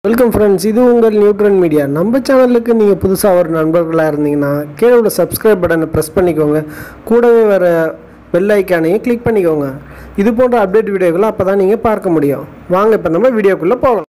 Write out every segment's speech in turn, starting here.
welcome friends இது உங்கள் neutron media நம்ம சேனலுக்கு நீங்கள் புதுசாக ஒரு நண்பர்களாக இருந்தீங்கன்னா கீழே உள்ள சப்ஸ்கிரைப் பட்டனை ப்ரெஸ் பண்ணிக்கோங்க கூடவே வர பெல் ஐக்கானையும் கிளிக் பண்ணிக்கோங்க இது போன்ற அப்டேட் வீடியோக்களை அப்போ தான் நீங்கள் பார்க்க முடியும் வாங்க இப்போ நம்ம வீடியோக்குள்ளே போகலாம்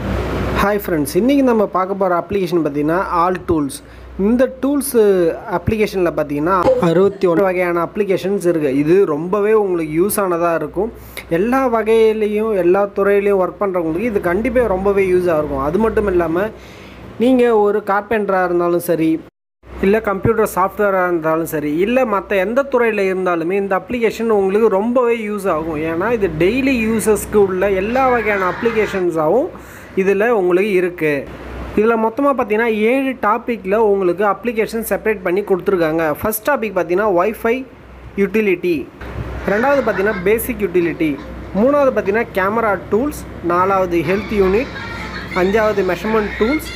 ஹாய் ஃப்ரெண்ட்ஸ் இன்றைக்கி நம்ம பார்க்க போகிற அப்ளிகேஷன் பார்த்தீங்கன்னா ஆல் டூல்ஸ் இந்த டூல்ஸ் அப்ளிகேஷனில் பார்த்தீங்கன்னா அறுபத்தி ஒன்று வகையான அப்ளிகேஷன்ஸ் இருக்குது இது ரொம்பவே உங்களுக்கு யூஸ் ஆனதாக இருக்கும் எல்லா வகையிலையும் எல்லா துறையிலையும் ஒர்க் பண்ணுறவங்களுக்கு இது கண்டிப்பாக ரொம்பவே யூஸாக இருக்கும் அது மட்டும் இல்லாமல் நீங்கள் ஒரு கார்பெண்டராக இருந்தாலும் சரி இல்லை கம்ப்யூட்டர் சாஃப்ட்வேராக இருந்தாலும் சரி இல்லை மற்ற எந்த துறையில் இருந்தாலுமே இந்த அப்ளிகேஷன் உங்களுக்கு ரொம்பவே யூஸ் ஆகும் ஏன்னா இது டெய்லி யூசஸ்க்கு உள்ள எல்லா வகையான அப்ளிகேஷன்ஸாகவும் இதில் உங்களுக்கு இருக்குது இதில் மொத்தமாக பார்த்தீங்கன்னா ஏழு டாப்பிக்கில் உங்களுக்கு அப்ளிகேஷன் செப்பரேட் பண்ணி கொடுத்துருக்காங்க ஃபர்ஸ்ட் டாபிக் பார்த்தீங்கன்னா ஒய்ஃபை யூட்டிலிட்டி ரெண்டாவது பார்த்தீங்கன்னா பேசிக் யூட்டிலிட்டி மூணாவது பார்த்தீங்கன்னா கேமரா டூல்ஸ் நாலாவது ஹெல்த் யூனிட் அஞ்சாவது மெஷர்மெண்ட் டூல்ஸ்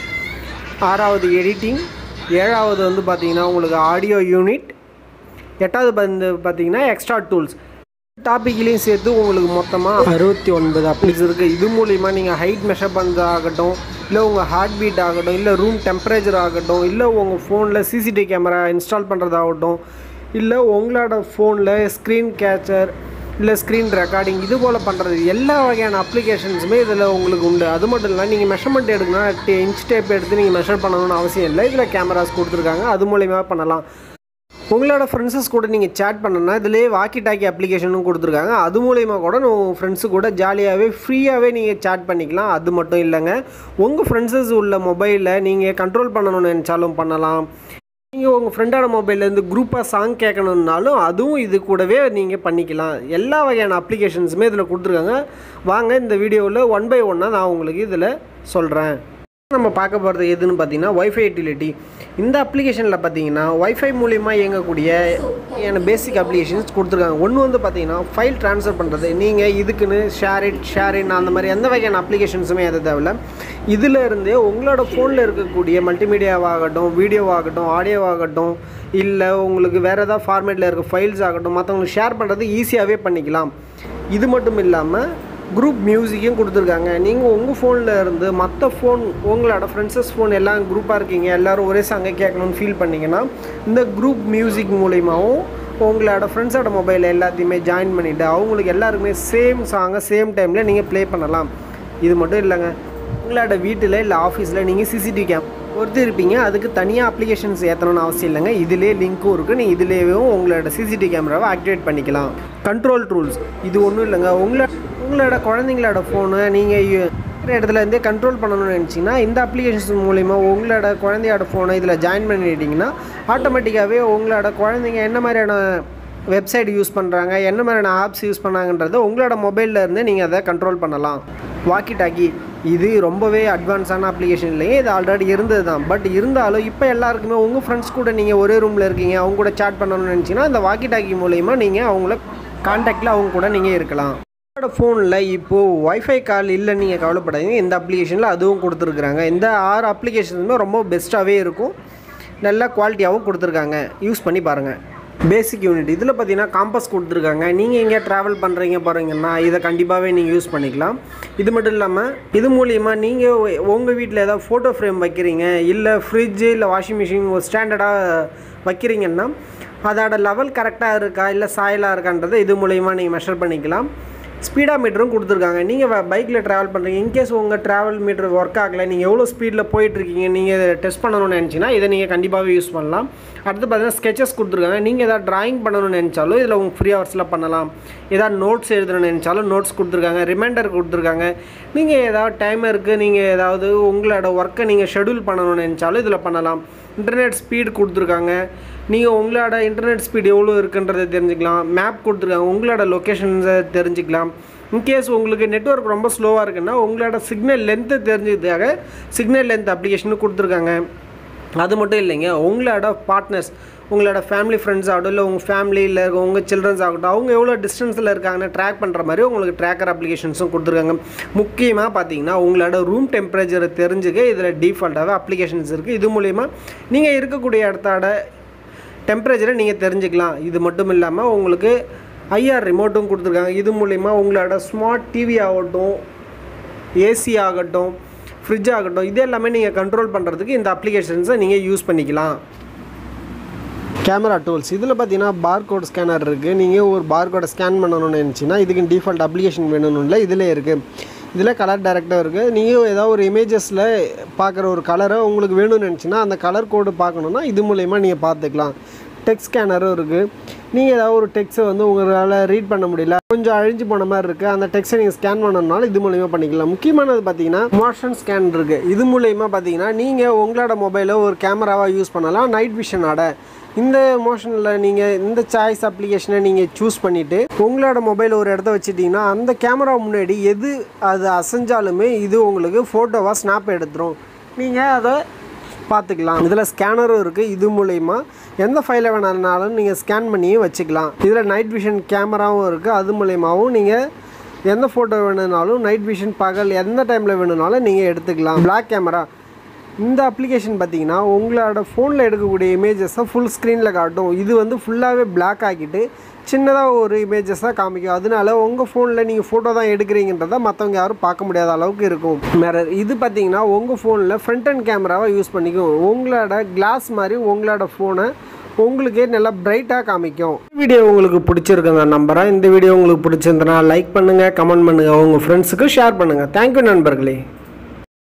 ஆறாவது எடிட்டிங் ஏழாவது வந்து பார்த்தீங்கன்னா உங்களுக்கு ஆடியோ யூனிட் எட்டாவது வந்து பார்த்தீங்கன்னா எக்ஸ்ட்ரா டூல்ஸ் டாப்பிக்லேயும் சேர்த்து உங்களுக்கு மொத்தமாக அறுபத்தி ஒன்பது அப்ளிக்ஸ் இருக்குது இது மூலிமா நீங்கள் ஹைட் மெஷர் பண்ணுறதாகட்டும் இல்லை உங்கள் ஹார்ட் பீட் ஆகட்டும் இல்லை ரூம் டெம்பரேச்சர் ஆகட்டும் இல்லை உங்கள் ஃபோனில் சிசிடிவி கேமரா இன்ஸ்டால் பண்ணுறதாகட்டும் இல்லை உங்களோட ஃபோனில் ஸ்க்ரீன் கேச்சர் இல்லை ஸ்க்ரீன் ரெக்கார்டிங் இது போல் பண்ணுறது எல்லா வகையான அப்ளிகேஷன்ஸுமே இதில் உங்களுக்கு உண்டு அது மட்டும் இல்லை நீங்கள் மெஷர்மெண்ட் எடுக்கணும்னா இன்ச் டேப் எடுத்து நீங்கள் மெஷர் பண்ணணும்னு அவசியம் இல்லை இதில் கேமராஸ் கொடுத்துருக்காங்க அது மூலிமா பண்ணலாம் உங்களோட ஃப்ரெண்ட்ஸஸ் கூட நீங்கள் சேட் பண்ணணும்னா இதிலே வாக்கி டாக்கி அப்ளிகேஷனும் கொடுத்துருக்காங்க அது மூலயமா கூட உங்கள் ஃப்ரெண்ட்ஸு கூட ஜாலியாகவே ஃப்ரீயாகவே நீங்கள் சேட் பண்ணிக்கலாம் அது மட்டும் இல்லைங்க உங்கள் ஃப்ரெண்ட்ஸஸ் உள்ள மொபைலில் நீங்கள் கண்ட்ரோல் பண்ணணும்னு நினச்சாலும் பண்ணலாம் நீங்கள் உங்கள் ஃப்ரெண்டோட மொபைல்லேருந்து குரூப்பாக சாங் கேட்கணுன்னாலும் அதுவும் இது கூடவே நீங்கள் பண்ணிக்கலாம் எல்லா வகையான அப்ளிகேஷன்ஸுமே இதில் கொடுத்துருக்காங்க வாங்க இந்த வீடியோவில் ஒன் பை ஒன்னாக நான் உங்களுக்கு இதில் சொல்கிறேன் நம்ம பார்க்க போகிறது எதுன்னு பார்த்தீங்கன்னா ஒய்ஃபை யூட்டிலிட்டி இந்த அப்ளிகேஷனில் பார்த்தீங்கன்னா ஒய்ஃபை மூலிமா இயங்கக்கூடிய என்ன பேசிக் அப்ளிகேஷன்ஸ் கொடுத்துருக்காங்க ஒன்று வந்து பார்த்தீங்கன்னா ஃபைல் ட்ரான்ஸ்ஃபர் பண்ணுறது நீங்கள் இதுக்குன்னு ஷேர் இட் ஷேர் இன் அந்த மாதிரி எந்த வகையான அப்ளிகேஷன்ஸுமே எதை தேவையில்ல இதில் இருந்தே உங்களோட ஃபோனில் இருக்கக்கூடிய மல்டிமீடியாவாகட்டும் வீடியோவாகட்டும் ஆடியோவாகட்டும் இல்லை உங்களுக்கு வேறு ஏதாவது ஃபார்மேட்டில் இருக்க ஃபைல்ஸ் ஆகட்டும் மற்றவங்களுக்கு ஷேர் பண்ணுறது ஈஸியாகவே பண்ணிக்கலாம் இது மட்டும் இல்லாமல் குரூப் மியூசிக்கும் கொடுத்துருக்காங்க நீங்கள் உங்கள் ஃபோனில் இருந்து மற்ற ஃபோன் உங்களோட ஃப்ரெண்ட்ஸஸ் ஃபோன் எல்லாம் குரூப்பாக இருக்கீங்க எல்லோரும் ஒரே சாங்கை கேட்கணும்னு ஃபீல் பண்ணிங்கன்னா இந்த குரூப் மியூசிக் மூலிமாவும் உங்களோட ஃப்ரெண்ட்ஸோட மொபைலில் எல்லாத்தையுமே ஜாயின் பண்ணிவிட்டு அவங்களுக்கு எல்லாருக்குமே சேம் சாங்கை சேம் டைமில் நீங்கள் ப்ளே பண்ணலாம் இது மட்டும் இல்லைங்க உங்களோட வீட்டில் இல்லை ஆஃபீஸில் நீங்கள் சிசிடிவி கேம் ஒருத்தர் இருப்பீங்க அதுக்கு தனியாக அப்ளிகேஷன்ஸ் ஏற்றணும்னு அவசியம் இல்லைங்க இதிலே லிங்க்கும் இருக்குது நீங்கள் இதிலேயும் உங்களோட சிசிடிவி கேமராவை ஆக்டிவேட் பண்ணிக்கலாம் கண்ட்ரோல் டூல்ஸ் இது ஒன்றும் இல்லைங்க உங்களோட உங்களோட குழந்தைங்களோட ஃபோனை நீங்கள் இருக்கிற இடத்துல இருந்தே கண்ட்ரோல் பண்ணணும்னு நினச்சிங்கன்னா இந்த அப்ளிகேஷன்ஸ் மூலிமா உங்களோட குழந்தையோட ஃபோனை இதில் ஜாயின் பண்ணிட்டீங்கன்னா ஆட்டோமேட்டிக்காகவே உங்களோட குழந்தைங்க என்ன மாதிரியான வெப்சைட் யூஸ் பண்ணுறாங்க என்ன மாதிரியான ஆப்ஸ் யூஸ் பண்ணாங்கன்றதை உங்களோட மொபைலில் இருந்தே நீங்கள் அதை கண்ட்ரோல் பண்ணலாம் வாக்கி டாக்கி இது ரொம்பவே அட்வான்ஸான அப்ளிகேஷன் இல்லையே இது ஆல்ரெடி இருந்தது தான் பட் இருந்தாலும் இப்போ எல்லாருக்குமே உங்கள் ஃப்ரெண்ட்ஸ் கூட நீங்கள் ஒரே ரூமில் இருக்கீங்க அவங்க கூட சேட் பண்ணணும்னு நினச்சிங்கன்னா இந்த வாக்கி டாக்கி மூலயமா நீங்கள் அவங்கள கான்டாக்டில் அவங்க கூட நீங்கள் இருக்கலாம் உங்களோட ஃபோனில் இப்போது ஒய்ஃபை கால் இல்லை நீங்கள் கவலைப்படாதீங்க இந்த அப்ளிகேஷனில் அதுவும் கொடுத்துருக்குறாங்க இந்த ஆறு அப்ளிகேஷனுமே ரொம்ப பெஸ்ட்டாகவே இருக்கும் நல்ல குவாலிட்டியாகவும் கொடுத்துருக்காங்க யூஸ் பண்ணி பாருங்கள் பேசிக் யூனிட் இதில் பார்த்தீங்கன்னா காம்பஸ் கொடுத்துருக்காங்க நீங்கள் எங்கேயா ட்ராவல் பண்ணுறீங்க போகிறீங்கன்னா இதை கண்டிப்பாகவே நீங்கள் யூஸ் பண்ணிக்கலாம் இது மட்டும் இல்லாமல் இது மூலிமா நீங்கள் உங்கள் வீட்டில் ஏதாவது ஃபோட்டோ ஃப்ரேம் வைக்கிறீங்க இல்லை ஃப்ரிட்ஜு இல்லை வாஷிங் மிஷின் ஒரு ஸ்டாண்டர்டாக வைக்கிறீங்கன்னா அதோட லெவல் கரெக்டாக இருக்கா இல்லை சாயலாக இருக்கான்றதை இது மூலிமா நீங்கள் மெஷர் பண்ணிக்கலாம் ஸ்பீடா மீட்டரும் கொடுத்துருக்காங்க நீங்கள் பைக்கில் ட்ராவல் பண்ணுறீங்க இன்கேஸ் உங்கள் ட்ராவல் மீட்டர் ஒர்க் ஆகலை நீங்கள் எவ்வளோ ஸ்பீடில் போயிட்டுருக்கீங்க நீங்கள் டெஸ்ட் பண்ணணும்னு நினச்சிங்கன்னா இதை நீங்கள் கண்டிப்பாகவே யூஸ் பண்ணலாம் அடுத்து பார்த்தீங்கன்னா ஸ்கெச்சஸ் கொடுத்துருக்காங்க நீங்கள் எதாவது ட்ராயிங் பண்ணணும்னு நினச்சாலும் இதில் உங்கள் ஃப்ரீ ஹவர்ஸில் பண்ணலாம் ஏதாவது நோட்ஸ் எழுதணும்னு நினச்சாலும் நோட்ஸ் கொடுத்துருக்காங்க ரிமைண்டர் கொடுத்துருக்காங்க நீங்கள் ஏதாவது டைமருக்கு நீங்கள் ஏதாவது உங்களோட ஒர்க்கை நீங்கள் ஷெடியூல் பண்ணணும்னு நினச்சாலும் இதில் பண்ணலாம் இன்டர்நெட் ஸ்பீடு கொடுத்துருக்காங்க நீங்கள் உங்களோட இன்டர்நெட் ஸ்பீடு எவ்வளோ இருக்குன்றதை தெரிஞ்சுக்கலாம் மேப் கொடுத்துருக்காங்க உங்களோட லொக்கேஷன்ஸை தெரிஞ்சுக்கலாம் இன்கேஸ் உங்களுக்கு நெட்ஒர்க் ரொம்ப ஸ்லோவாக இருக்குன்னா உங்களோட சிக்னல் லென்த்து தெரிஞ்சதுக்காக சிக்னல் லென்த் அப்ளிகேஷன் கொடுத்துருக்காங்க அது மட்டும் இல்லைங்க உங்களோட பார்ட்னர்ஸ் உங்களோட ஃபேமிலி ஃப்ரெண்ட்ஸ் ஆகட்டும் இல்லை உங்கள் ஃபேமிலியில் இருக்க உங்கள் சில்ட்ரன்ஸ் ஆகட்டும் அவங்க எவ்வளோ டிஸ்டன்ஸில் இருக்காங்கன்னு ட்ராக் பண்ணுற மாதிரி உங்களுக்கு ட்ராக்கர் அப்ளிகேஷன்ஸும் கொடுத்துருக்காங்க முக்கியமாக பார்த்தீங்கன்னா உங்களோட ரூம் டெம்பரேச்சரை தெரிஞ்சுக்க இதில் டிஃபால்ட்டாகவே அப்ளிகேஷன்ஸ் இருக்குது இது மூலிமா நீங்கள் இருக்கக்கூடிய இடத்தோட டெம்பரேச்சரை நீங்கள் தெரிஞ்சுக்கலாம் இது மட்டும் இல்லாமல் உங்களுக்கு ஐஆர் ரிமோட்டும் கொடுத்துருக்காங்க இது மூலிமா உங்களோட ஸ்மார்ட் டிவி ஆகட்டும் ஏசி ஆகட்டும் ஃப்ரிட்ஜ் ஆகட்டும் இது எல்லாமே நீங்கள் கண்ட்ரோல் பண்ணுறதுக்கு இந்த அப்ளிகேஷன்ஸை நீங்கள் யூஸ் பண்ணிக்கலாம் கேமரா டூல்ஸ் இதில் பார்த்தீங்கன்னா பார்கோட் ஸ்கேனர் இருக்குது நீங்கள் ஒரு பார்கோடை ஸ்கேன் பண்ணணும்னு நினச்சிங்கன்னா இதுக்கு டிஃபால்ட் அப்ளிகேஷன் வேணும்னு இல்லை இதில் இருக்குது இதில் கலர் டேரக்டாக இருக்குது நீங்கள் ஏதாவது ஒரு இமேஜஸில் பார்க்குற ஒரு கலரை உங்களுக்கு வேணும்னு நினச்சின்னா அந்த கலர் கோடு பார்க்கணுன்னா இது மூலயமா நீங்கள் பார்த்துக்கலாம் டெக்ஸ்ட் ஸ்கேனரும் இருக்குது நீங்கள் ஏதாவது ஒரு டெக்ஸ்ட்டை வந்து உங்களால் ரீட் பண்ண முடியல கொஞ்சம் அழிஞ்சு போன மாதிரி இருக்குது அந்த டெக்ஸ்ட்டை நீங்கள் ஸ்கேன் பண்ணணும்னாலும் இது மூலயமா பண்ணிக்கலாம் முக்கியமானது பார்த்தீங்கன்னா மோஷன் ஸ்கேன் இருக்குது இது மூலயமா பார்த்தீங்கன்னா நீங்கள் உங்களோட மொபைலை ஒரு கேமராவாக யூஸ் பண்ணலாம் நைட் விஷனோட இந்த மோஷனில் நீங்கள் இந்த சாய்ஸ் அப்ளிகேஷனை நீங்கள் சூஸ் பண்ணிவிட்டு உங்களோட மொபைல் ஒரு இடத்த வச்சுட்டிங்கன்னா அந்த கேமரா முன்னாடி எது அது அசைஞ்சாலுமே இது உங்களுக்கு ஃபோட்டோவாக ஸ்னாப் எடுத்துரும் நீங்கள் அதை பார்த்துக்கலாம் இதில் ஸ்கேனரும் இருக்குது இது மூலயமா எந்த ஃபைலை வேணாலும் நீங்கள் ஸ்கேன் பண்ணியும் வச்சுக்கலாம் இதில் நைட் விஷன் கேமராவும் இருக்குது அது மூலயமாவும் நீங்கள் எந்த ஃபோட்டோ வேணும்னாலும் நைட் விஷன் பகல் எந்த டைமில் வேணும்னாலும் நீங்கள் எடுத்துக்கலாம் பிளாக் கேமரா இந்த அப்ளிகேஷன் பார்த்தீங்கன்னா உங்களோட ஃபோனில் எடுக்கக்கூடிய இமேஜஸை ஃபுல் ஸ்க்ரீனில் காட்டும் இது வந்து ஃபுல்லாகவே பிளாக் ஆக்கிட்டு சின்னதாக ஒரு இமேஜஸாக காமிக்கும் அதனால உங்கள் ஃபோனில் நீங்கள் ஃபோட்டோ தான் எடுக்கிறீங்கன்றதை மற்றவங்க யாரும் பார்க்க முடியாத அளவுக்கு இருக்கும் மிரர் இது பார்த்தீங்கன்னா உங்கள் ஃபோனில் ஃப்ரண்ட் அண்ட் கேமராவை யூஸ் பண்ணிக்கும் உங்களோட கிளாஸ் மாதிரி உங்களோட ஃபோனை உங்களுக்கே நல்லா பிரைட்டாக காமிக்கும் வீடியோ உங்களுக்கு பிடிச்சிருக்குங்க நம்புகிறேன் இந்த வீடியோ உங்களுக்கு பிடிச்சிருந்தனா லைக் பண்ணுங்கள் கமெண்ட் பண்ணுங்கள் உங்கள் ஃப்ரெண்ட்ஸுக்கு ஷேர் பண்ணுங்கள் தேங்க்யூ நண்பர்களே